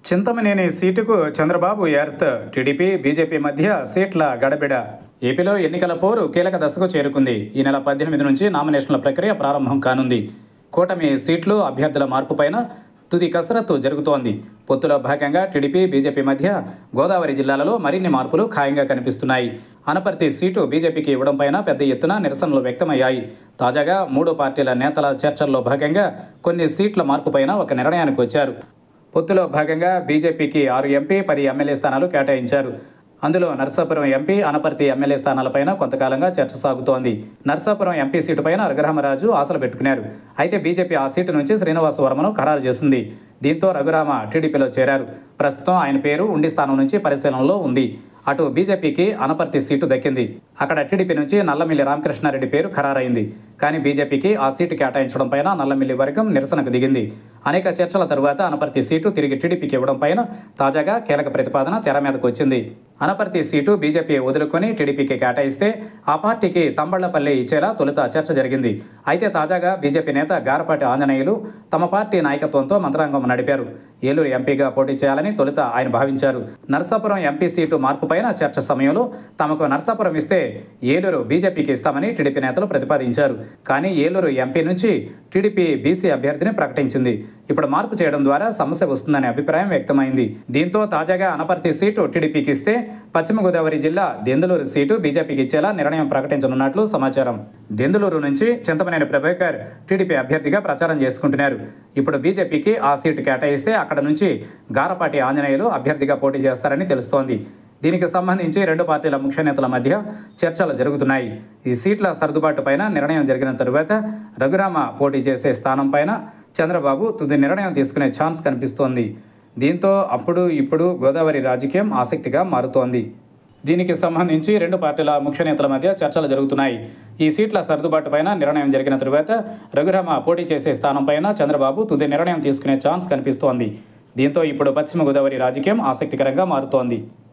చింతమనేని సీటుకు Chandrababu earth TDP BJP మధ్య సీట్ల గడబిడ ఏపీలో ఎన్నికల పోరు కీలక దశకు చేరుకుంది ఈ నెల పద్దెనిమిది నుంచి నామినేషన్ల ప్రక్రియ ప్రారంభం కానుంది కూటమి సీట్లు అభ్యర్థుల మార్పుపైన తుది కసరత్తు జరుగుతోంది పొత్తులో భాగంగా టీడీపీ బీజేపీ మధ్య గోదావరి జిల్లాలలో మరిన్ని మార్పులు ఖాయంగా కనిపిస్తున్నాయి అనపర్తి సీటు బీజేపీకి ఇవ్వడంపైన పెద్ద ఎత్తున నిరసనలు వ్యక్తమయ్యాయి తాజాగా మూడు పార్టీల నేతల చర్చల్లో భాగంగా కొన్ని సీట్ల మార్పుపైన ఒక నిర్ణయానికి వచ్చారు పొత్తులో భాగంగా బీజేపీకి ఆరు ఎంపీ పది ఎమ్మెల్యే స్థానాలు కేటాయించారు అందులో నర్సాపురం ఎంపీ అనపర్తి ఎమ్మెల్యే స్థానాలపైన కొంతకాలంగా చర్చ సాగుతోంది నర్సాపురం ఎంపీ సీటుపైన రఘురామరాజు ఆశలు పెట్టుకున్నారు అయితే బీజేపీ ఆ సీటు నుంచి శ్రీనివాస వర్మను ఖరారు చేసింది దీంతో రఘురామ టీడీపీలో చేరారు ప్రస్తుతం ఆయన పేరు ఉండి స్థానం నుంచి పరిశీలనలో ఉంది అటు బీజేపీకి అనపర్తి సీటు దక్కింది అక్కడ టీడీపీ నుంచి నల్లమిల్లి రామకృష్ణారెడ్డి పేరు ఖరారైంది కానీ బీజేపీకి ఆ సీటు కేటాయించడం పైన నల్లమిల్లి వర్గం నిరసనకు దిగింది అనేక చర్చల తరువాత అనపర్తి సీటు తిరిగి టీడీపీకి ఇవ్వడం పైన తాజాగా కీలక ప్రతిపాదన తెర మీదకు వచ్చింది అనపర్తి సీటు బీజేపీ వదులుకొని టీడీపీకి కేటాయిస్తే ఆ పార్టీకి తంబళ్లపల్లి ఇచ్చేలా తొలుత చర్చ జరిగింది అయితే తాజాగా బీజేపీ నేత గారపాటి ఆంజనేయులు తమ పార్టీ నాయకత్వంతో మంత్రాంగం నడిపారు ఏలూరు ఎంపీగా పోటీ చేయాలని తొలుత ఆయన భావించారు నర్సాపురం ఎంపీ సీటు మార్పుపైన చర్చ సమయంలో తమకు నర్సాపురం ఇస్తే ఏలూరు బీజేపీకి ఇస్తామని టీడీపీ నేతలు ప్రతిపాదించారు కానీ ఏలూరు ఎంపీ నుంచి టీడీపీ బీసీ అభ్యర్థిని ప్రకటించింది ఇప్పుడు మార్పు చేయడం ద్వారా సమస్య వస్తుందనే అభిప్రాయం వ్యక్తమైంది దీంతో తాజాగా అనపర్తి సీటు టీడీపీకి ఇస్తే పశ్చిమ గోదావరి జిల్లా దెందులూరు సీటు బీజేపీకి ఇచ్చేలా నిర్ణయం ప్రకటించనున్నట్లు సమాచారం దెందులూరు నుంచి చింతమనేని ప్రభాకర్ టీడీపీ అభ్యర్థిగా ప్రచారం చేసుకుంటున్నారు ఇప్పుడు బీజేపీకి ఆ సీటు కేటాయిస్తే అక్కడ నుంచి గారపాటి ఆంజనేయులు అభ్యర్థిగా పోటీ చేస్తారని తెలుస్తోంది దీనికి సంబంధించి రెండు పార్టీల ముఖ్య నేతల మధ్య చర్చలు జరుగుతున్నాయి ఈ సీట్ల సర్దుబాటు పైన నిర్ణయం జరిగిన తరువాత రఘురామ పోటీ చేసే స్థానం పైన చంద్రబాబు తుది నిర్ణయం తీసుకునే ఛాన్స్ కనిపిస్తోంది దీంతో అప్పుడు ఇప్పుడు గోదావరి రాజకీయం ఆసక్తిగా మారుతోంది దీనికి సంబంధించి రెండు పార్టీల ముఖ్య నేతల మధ్య చర్చలు జరుగుతున్నాయి ఈ సీట్ల సర్దుబాటు పైన నిర్ణయం జరిగిన తరువాత రఘురామ పోటీ చేసే స్థానం పైన చంద్రబాబు తుది నిర్ణయం తీసుకునే ఛాన్స్ కనిపిస్తోంది దీంతో ఇప్పుడు పశ్చిమ గోదావరి రాజకీయం ఆసక్తికరంగా మారుతోంది